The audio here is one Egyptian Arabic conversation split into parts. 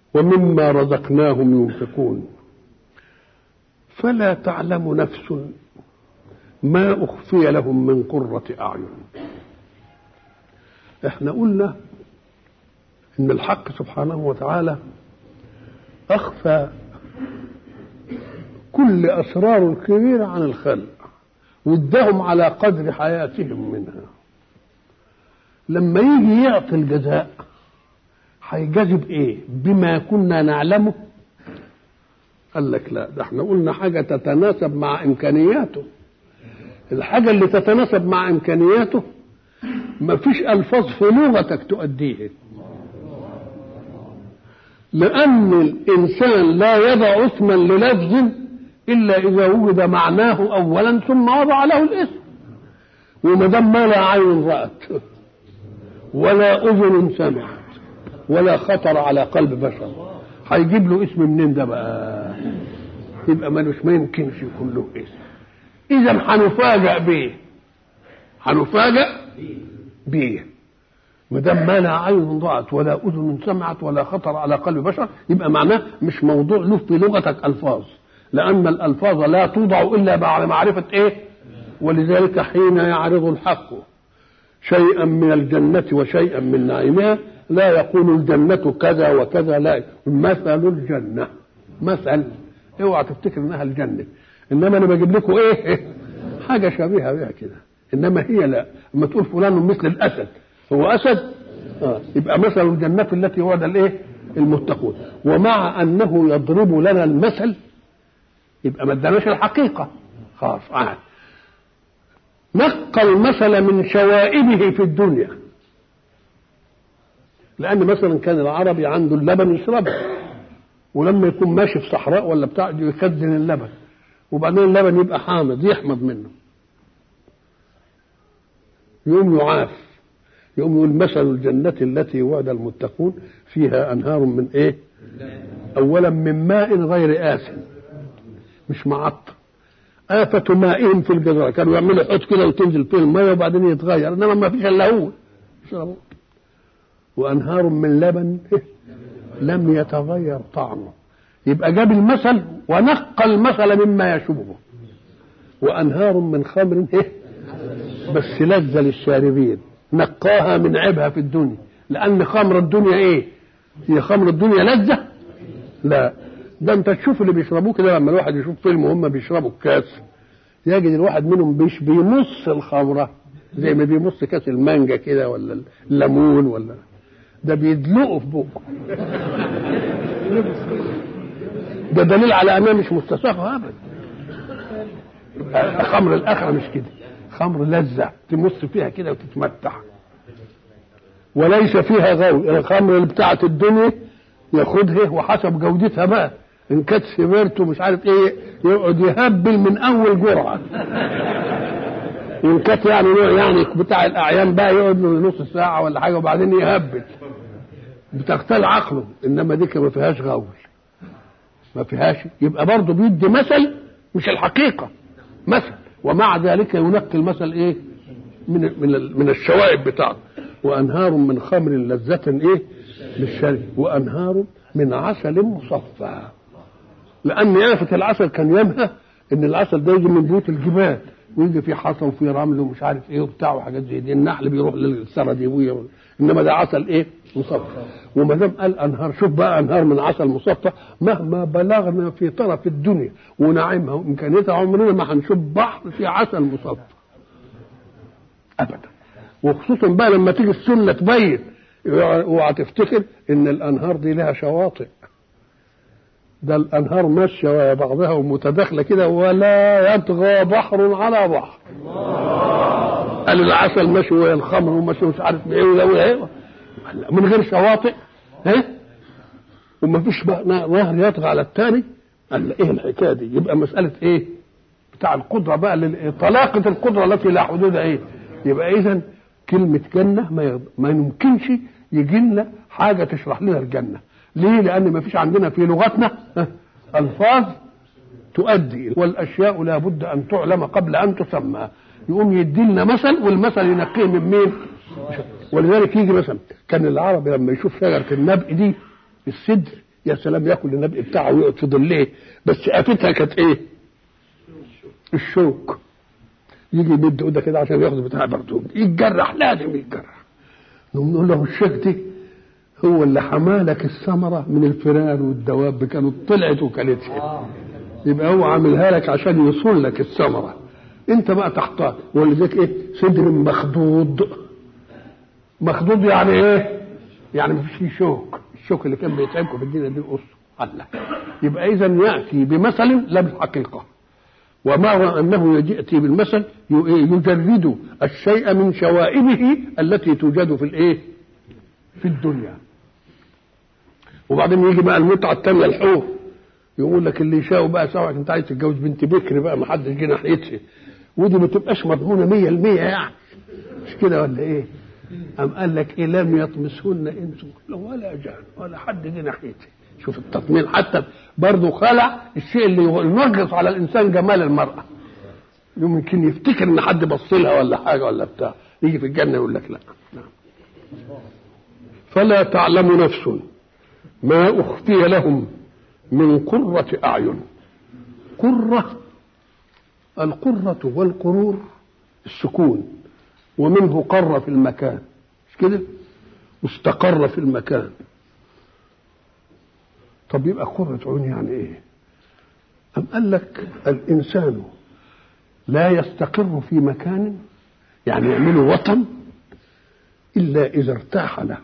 ومما رزقناهم ينفقون فلا تعلم نفس ما أخفي لهم من قرة أعين احنا قلنا ان الحق سبحانه وتعالى اخفى كل اسرار الكبيره عن الخلق وادهم على قدر حياتهم منها لما يجي يعطي الجزاء هيجازي بايه بما كنا نعلمه قال لك لا ده احنا قلنا حاجه تتناسب مع امكانياته الحاجه اللي تتناسب مع امكانياته ما فيش الفاظ في لغتك تؤديه لان الانسان لا يضع اسما للفظ الا اذا وجد معناه اولا ثم وضع له الاسم وما دام ما لا عين رات ولا اذن سمعت ولا خطر على قلب بشر هيجيب له اسم منين ده بقى يبقى ملوش ما يمكنش يكون له اسم اذا هنفاجأ بيه هنفاجأ بيه ما دام ما لا عين ضاعت ولا اذن سمعت ولا خطر على قلب بشر يبقى معناه مش موضوع له في لغتك الفاظ لان الالفاظ لا توضع الا بعد معرفه ايه ولذلك حين يعرض الحق شيئا من الجنه وشيئا من نعيمها لا يقول الجنه كذا وكذا لا مثل الجنه مثل اوعى تفتكر انها الجنه انما انا بجيب لكم ايه حاجه شبيهه بها كده انما هي لا اما تقول فلان مثل الاسد هو اسد آه. يبقى مثل الجنه التي وعد الايه المتقون ومع انه يضرب لنا المثل يبقى ما اداناش الحقيقه خلاص آه. نقى المثل من شوائبه في الدنيا لان مثلا كان العربي عنده اللبن يشربه ولما يكون ماشي في صحراء ولا بتاع يخزن اللبن وبعدين اللبن يبقى حامض يحمض منه يوم يعاف يوم يقول مثل الجنة التي وعد المتقون فيها أنهار من إيه؟ أولا من ماء غير آسن مش معطر آفة مائهم في الجزر كانوا يعملوا حوض كده وتنزل فيه المية وبعدين يتغير إنما ما فيش إلا هو يشربوا وأنهار من لبن لم يتغير طعمه يبقى جاب المثل ونقى المثل مما يشبهه وأنهار من خمر إيه؟ بس لذة للشاربين نقاها من عيبها في الدنيا لأن خمر الدنيا إيه؟ هي خمر الدنيا لذة؟ لا ده أنت تشوف اللي بيشربوه كده لما الواحد يشوف فيلم وهم بيشربوا الكاس يجد الواحد منهم مش بيمص الخمرة زي ما بيمص كاس المانجا كده ولا الليمون ولا ده بيدلقه في بقه ده دليل على انها مش مستصاغه ابدا خمر الاخره مش كده خمر لذة تمص فيها كده وتتمتع وليس فيها غول الخمر اللي بتاعت الدنيا ياخدها وحسب جودتها بقى ان كانت سمرته مش عارف ايه يقعد يهبل من اول جرعه وان كانت يعني نوع يعني بتاع الاعيان بقى يقعد له نص ساعه ولا حاجه وبعدين يهبل بتختل عقله انما دي ما فيهاش غول ما فيهاش يبقى برضه بيدي مثل مش الحقيقه مثل ومع ذلك ينقي المثل ايه من من من الشوائب بتاعته وانهار من خمر لذة ايه للشرب وانهار من عسل مصفى لان آفة العسل كان ينهى ان العسل ده يجي من بيوت الجبال ويجي في حصى وفي رمل ومش عارف ايه وبتاع وحاجات زي دي النحل بيروح للسردي انما ده عسل ايه مصفى وما دام قال انهار شوف بقى انهار من عسل مصفى مهما بلغنا في طرف الدنيا ونعيمها وامكانيتها عمرنا ما هنشوف بحر في عسل مصفى ابدا وخصوصا بقى لما تيجي السنه تبين اوعى تفتكر ان الانهار دي لها شواطئ ده الانهار ماشيه ويا بعضها ومتداخله كده ولا يطغى بحر على بحر قال العسل ماشي ويا الخمر وماشي مش عارف ايه ولا ايه من غير شواطئ ها وما فيش بقى نهر يطغى على الثاني قال ايه الحكايه دي يبقى مساله ايه بتاع القدره بقى طلاقه القدره التي لا حدود ايه يبقى اذا كلمه جنه ما, ما يمكنش يجي لنا حاجه تشرح لنا الجنه ليه لان ما فيش عندنا في لغتنا الفاظ تؤدي والاشياء لا بد ان تعلم قبل ان تسمى يقوم يدي لنا مثل والمثل ينقيه من مين ولذلك يجي مثلا كان العربي لما يشوف شجره النبق دي السدر يا سلام ياكل النبق بتاعه ويقعد في ظله بس افتها كانت ايه؟ الشوك يجي يمد ايده كده عشان ياخد بتاع برضه يتجرح لازم يتجرح نقول له الشيخ دي هو اللي حمالك الثمرة من الفئران والدواب كانت طلعت وكلتها يبقى هو عاملها لك عشان يصون لك الثمرة انت بقى تحتار ولذلك ايه صدر مخضوض مخضوض يعني ايه يعني مفيش فيه شوك الشوك اللي كان بيتعبكم في الدنيا دي القصه الله يبقى اذا ياتي بمثل لا بالحقيقه ومع انه ياتي بالمثل يجرد الشيء من شوائبه التي توجد في الايه في الدنيا وبعدين يجي بقى المتعه الثانيه الحور يقول لك اللي يشاء بقى سواء انت عايز تتجوز بنت بكر بقى ما حدش جه ناحيتها ودي ما تبقاش مضمونه 100% يعني مش كده ولا ايه؟ أم قال لك إيه لم يطمسهن إنس ولا جان ولا حد جه ناحيتها شوف التطمين حتى برضه خلع الشيء اللي ينغص على الإنسان جمال المرأة يمكن يفتكر إن حد بص لها ولا حاجة ولا بتاع يجي في الجنة يقول لك لا فلا تعلم نفس ما أخفي لهم من قرة أعين قرة القرة والقرور السكون ومنه قر في المكان مش كده واستقر في المكان طب يبقى قرة عين يعني ايه أم قال لك الإنسان لا يستقر في مكان يعني يعمله وطن إلا إذا ارتاح له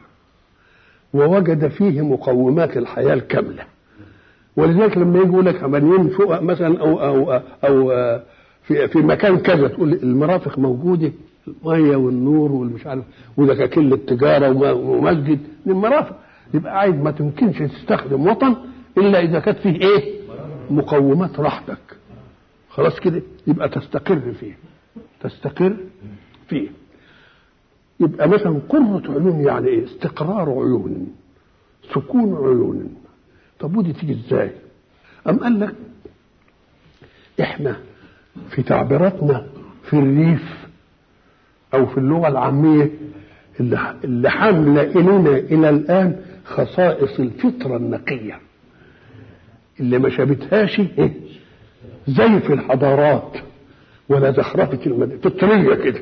ووجد فيه مقومات الحياة الكاملة ولذلك لما يجي يقول لك من ينفق مثلا أو أو أو في في مكان كذا تقول المرافق موجوده الميه والنور والمش عارف ودكاكين التجاره ومسجد من مرافق يبقى عايز ما تمكنش تستخدم وطن الا اذا كانت فيه ايه؟ مقومات راحتك خلاص كده يبقى تستقر فيه تستقر فيه يبقى مثلا قرة عيون يعني ايه؟ استقرار عيون سكون عيون طب ودي تيجي ازاي؟ أم قال لك احنا في تعبيراتنا في الريف او في اللغه العاميه اللي اللي حامله الينا الى الان خصائص الفطره النقيه اللي ما شابتهاش إيه؟ زي في الحضارات ولا زخرفه المدينه فطريه كده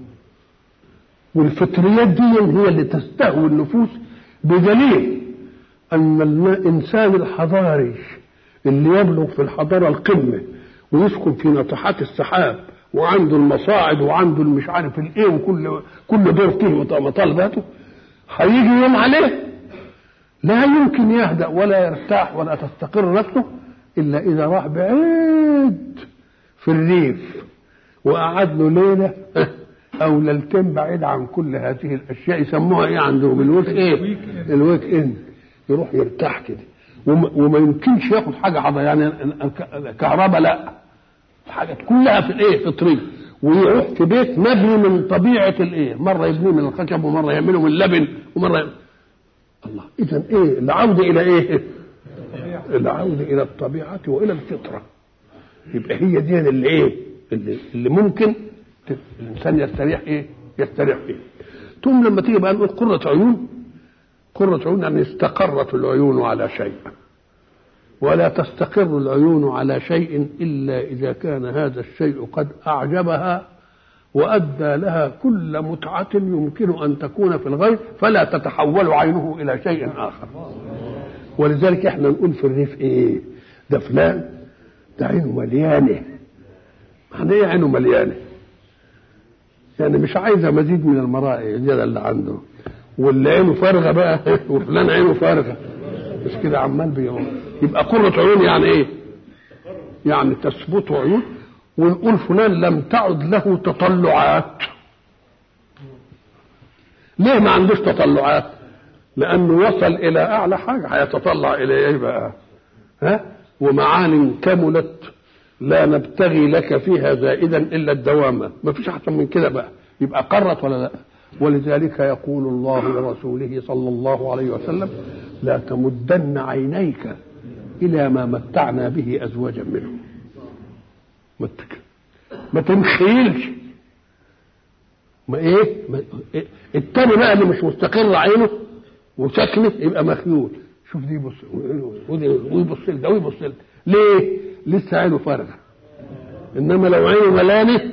والفطريات دي هي اللي تستهوي النفوس بدليل ان الانسان الحضاري اللي يبلغ في الحضاره القمه ويسكن في ناطحات السحاب وعنده المصاعد وعنده المش عارف الايه وكل كل دور فيه مطالباته هيجي يوم عليه لا يمكن يهدأ ولا يرتاح ولا تستقر نفسه إلا إذا راح بعيد في الريف وقعد له ليلة أو ليلتين بعيد عن كل هذه الأشياء يسموها إيه عندهم الويك إيه؟ الويك إند يروح يرتاح كده وما يمكنش ياخد حاجة حضر يعني الكهرباء لا حاجات كلها في الايه فطريه ويروح في بيت مبني من طبيعه الايه مره يبنيه من الخشب ومره يعمله من اللبن ومره يعمل. الله اذا ايه العوده الى ايه العوده الى الطبيعه والى الفطره يبقى هي دي اللي ايه اللي, اللي ممكن الانسان يستريح ايه يستريح فيه ثم لما تيجي بقى نقول قرة عيون قرة عيون يعني استقرت العيون على شيء ولا تستقر العيون على شيء الا اذا كان هذا الشيء قد اعجبها وادى لها كل متعه يمكن ان تكون في الغير فلا تتحول عينه الى شيء اخر ولذلك احنا نقول في الريف ايه ده فلان ده عينه مليانه معنى ايه عينه مليانه يعني مش عايزه مزيد من المرائي الزياده اللي عنده واللي عينه فارغه بقى وفلان عينه فارغه مش كده عمال بيقول يبقى قرة عيون يعني ايه؟ يعني تثبت عيون ونقول فلان لم تعد له تطلعات ليه ما عندوش تطلعات؟ لأنه وصل إلى أعلى حاجة هيتطلع إلى إيه بقى؟ ها؟ ومعان كملت لا نبتغي لك فيها زائدا إلا الدوامة ما فيش أحسن من كده بقى يبقى قرت ولا لا؟ ولذلك يقول الله لرسوله صلى الله عليه وسلم لا تمدن عينيك إلى ما متعنا به أزواجا منهم ما ما تنخيلش ما ايه, ما إيه؟ التاني بقى اللي مش مستقر عينه وشكله يبقى مخيول شوف دي يبص ويبص ده ويبص ليه؟ لسه عينه فارغه انما لو عينه ملانه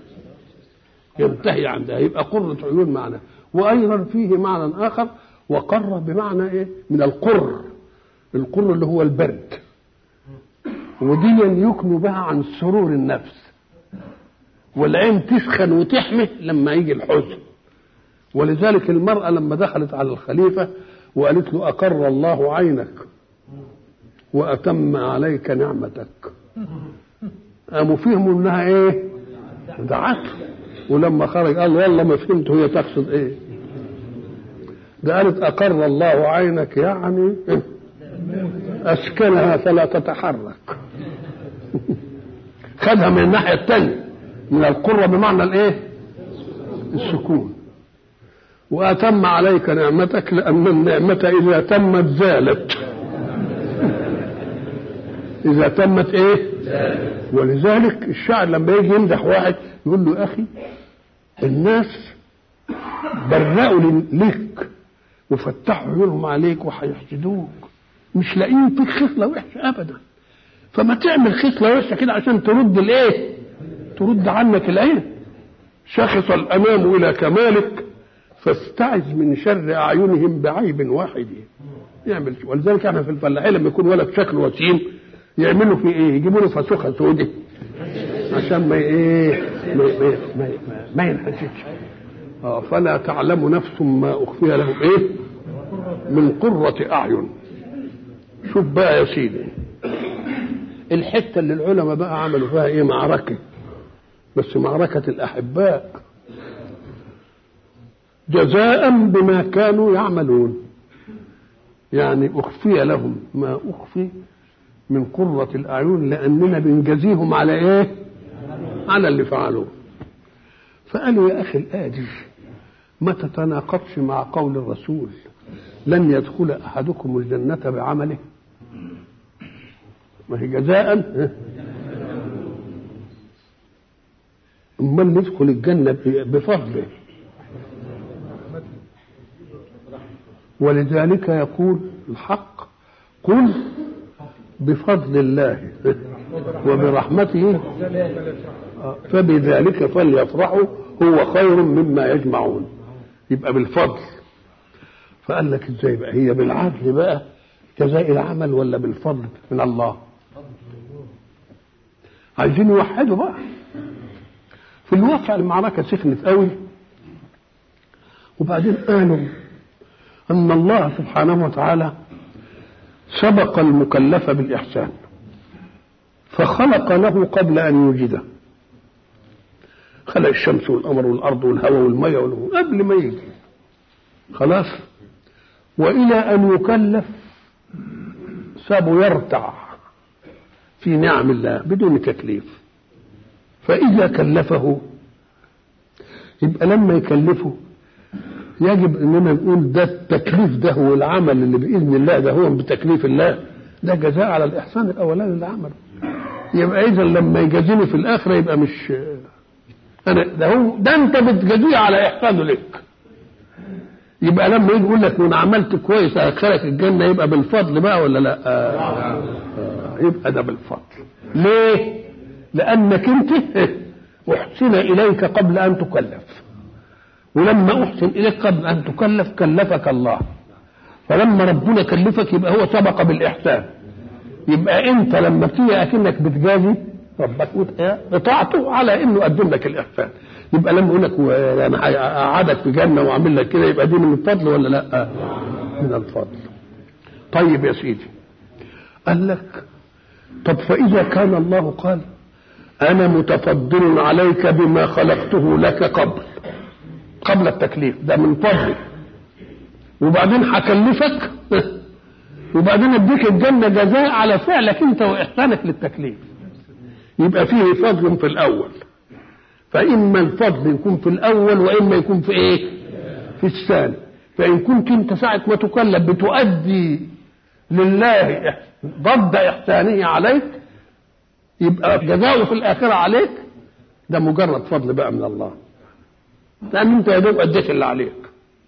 ينتهي عندها يبقى قرة عيون معنى وايضا فيه معنى اخر وقر بمعنى ايه؟ من القر القر اللي هو البرد ودي يكنوا بها عن سرور النفس والعين تسخن وتحمي لما يجي الحزن ولذلك المرأة لما دخلت على الخليفة وقالت له أقر الله عينك وأتم عليك نعمتك قاموا فهموا انها ايه دعته ولما خرج قال والله ما فهمت هي تقصد ايه ده قالت أقر الله عينك يعني أسكنها فلا تتحرك خدها من الناحية الثانية من القرة بمعنى الايه السكون وأتم عليك نعمتك لأن النعمة إذا تمت زالت إذا تمت إيه ولذلك الشاعر لما يجي يمدح واحد يقول له يا أخي الناس برأوا لك وفتحوا عيونهم عليك وهيحسدوك مش لاقيين فيك خصلة وحشة أبدا فما تعمل خصلة وحشة كده عشان ترد الإيه ترد عنك العين شخص الأمام إلى كمالك فاستعذ من شر أعينهم بعيب واحد يعمل ولذلك احنا في الفلاحين لما يكون ولد شكله وسيم يعملوا فيه ايه؟ يجيبوا له فسوخه سودة عشان ما ايه ما ما ما, ما, ما ينحسدش اه فلا تعلم نفس ما اخفي لهم ايه؟ من قرة اعين شوف بقى يا سيدي الحته اللي العلماء بقى عملوا فيها ايه معركه بس معركه الاحباء جزاء بما كانوا يعملون يعني اخفي لهم ما اخفي من قرة الأعين لأننا بنجزيهم على إيه؟ على اللي فعلوه. فقالوا يا أخي الآية دي ما تتناقضش مع قول الرسول لن يدخل أحدكم الجنة بعمله ما هي جزاء أمال ندخل الجنة بفضله ولذلك يقول الحق قل بفضل الله وبرحمته فبذلك فليفرحوا هو خير مما يجمعون يبقى بالفضل فقال لك ازاي بقى هي بالعدل بقى جزاء العمل ولا بالفضل من الله عايزين يوحدوا بقى في الواقع المعركه سخنت قوي وبعدين قالوا ان الله سبحانه وتعالى سبق المكلف بالإحسان فخلق له قبل أن يوجده خلق الشمس والقمر والأرض والهواء والمية والهواء قبل ما يجي خلاص وإلى أن يكلف سابه يرتع في نعم الله بدون تكليف فإذا كلفه يبقى لما يكلفه يجب اننا نقول ده التكليف ده هو العمل اللي باذن الله ده هو بتكليف الله ده جزاء على الاحسان الاولاني اللي عمله يبقى اذا لما يجازيني في الاخره يبقى مش انا ده هو ده انت بتجازيه على احسانه لك يبقى لما يجي يقول لك وانا عملت كويس ادخلك الجنه يبقى بالفضل بقى ولا لا؟ آه. آه. يبقى ده بالفضل. ليه؟ لانك انت احسن اليك قبل ان تكلف. ولما احسن اليك قبل ان تكلف كلفك الله فلما ربنا كلفك يبقى هو سبق بالاحسان يبقى انت لما بتيجي اكنك بتجازي ربك اطاعته على انه قدم لك الاحسان يبقى لما يقول لك انا اقعدك في جنه واعمل لك كده يبقى دي من الفضل ولا لا؟ من الفضل. طيب يا سيدي قال لك طب فاذا كان الله قال انا متفضل عليك بما خلقته لك قبل قبل التكليف ده من فضلي وبعدين هكلفك وبعدين اديك الجنه جزاء على فعلك انت واحسانك للتكليف يبقى فيه فضل في الاول فاما الفضل يكون في الاول واما يكون في ايه في الثاني فان كنت انت ساعه ما تكلف بتؤدي لله ضد احسانه عليك يبقى جزاؤه في الاخره عليك ده مجرد فضل بقى من الله لان انت يا دوب اديت اللي عليك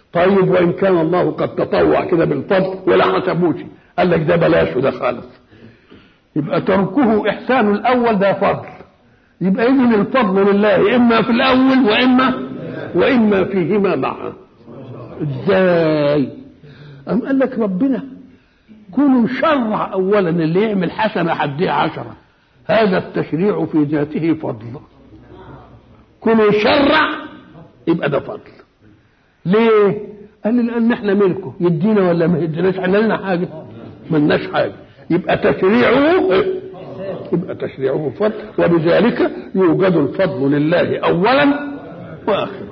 طيب وان كان الله قد تطوع كده بالفضل ولا حسبوش قال لك ده بلاش وده خالص يبقى تركه احسان الاول ده فضل يبقى اذن الفضل لله اما في الاول واما واما فيهما معا ازاي ام قال لك ربنا كونوا شرع اولا اللي يعمل حسنه حديها عشره هذا التشريع في ذاته فضل كونوا شرع يبقى ده فضل ليه قال لي لان احنا ملكه يدينا ولا ما يديناش احنا لنا حاجه ملناش حاجه يبقى تشريعه يبقى تشريعه فضل وبذلك يوجد الفضل لله اولا واخرا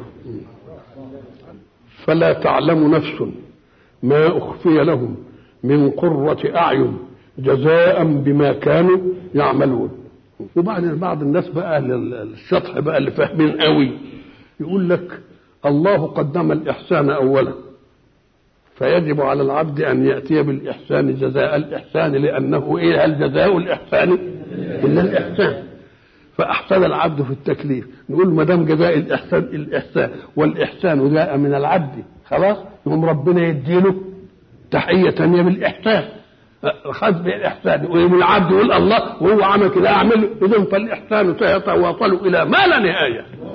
فلا تعلم نفس ما اخفي لهم من قرة اعين جزاء بما كانوا يعملون وبعدين بعض الناس بقى السطح بقى اللي فاهمين قوي يقول لك الله قدم الإحسان أولا فيجب على العبد أن يأتي بالإحسان جزاء الإحسان لأنه إيه هل جزاء الإحسان إلا الإحسان فأحسن العبد في التكليف نقول ما دام جزاء الإحسان الإحسان والإحسان جاء من العبد خلاص يقوم ربنا يديله تحية ثانية بالإحسان خذ بالإحسان ويقوم العبد يقول الله وهو عمل كده أعمل إذا فالإحسان سيتواصل إلى ما لا نهاية